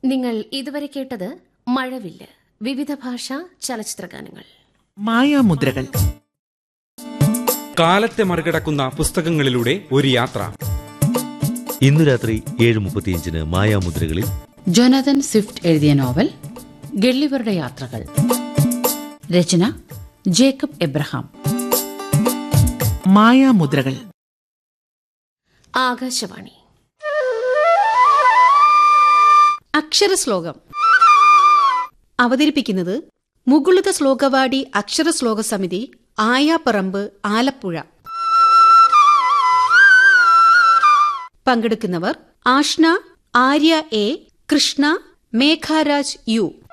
നിങ്ങൾ ഇതുവരെ കേട്ടത് മഴവില്ല് വിവിധ ഭാഷാ ചലച്ചിത്ര ഗാനങ്ങൾ മായാമുദ്രകൾ കാലത്തെ മറികടക്കുന്ന പുസ്തകങ്ങളിലൂടെ ഒരു യാത്ര ഇന്നു രാത്രി ഏഴ് മുപ്പത്തിയഞ്ചിന് മായാമുദ്രകളിൽ ജൊനാഥൻ സ്വിഫ്റ്റ് എഴുതിയ നോവൽ ഗള്ളിവരുടെ യാത്രകൾ രചന ജേക്കബ് എബ്രഹാം മായാമുദ്രകൾ ആകാശവാണി അക്ഷരശ്ലോകം അവതരിപ്പിക്കുന്നത് മുകുളിത ശ്ലോകവാടി അക്ഷരശ്ലോക സമിതി ആയാപ്പറമ്പ് ആലപ്പുഴ പങ്കെടുക്കുന്നവർ ആഷ്ന ആര്യ എ കൃഷ്ണ മേഘാരാജ് യു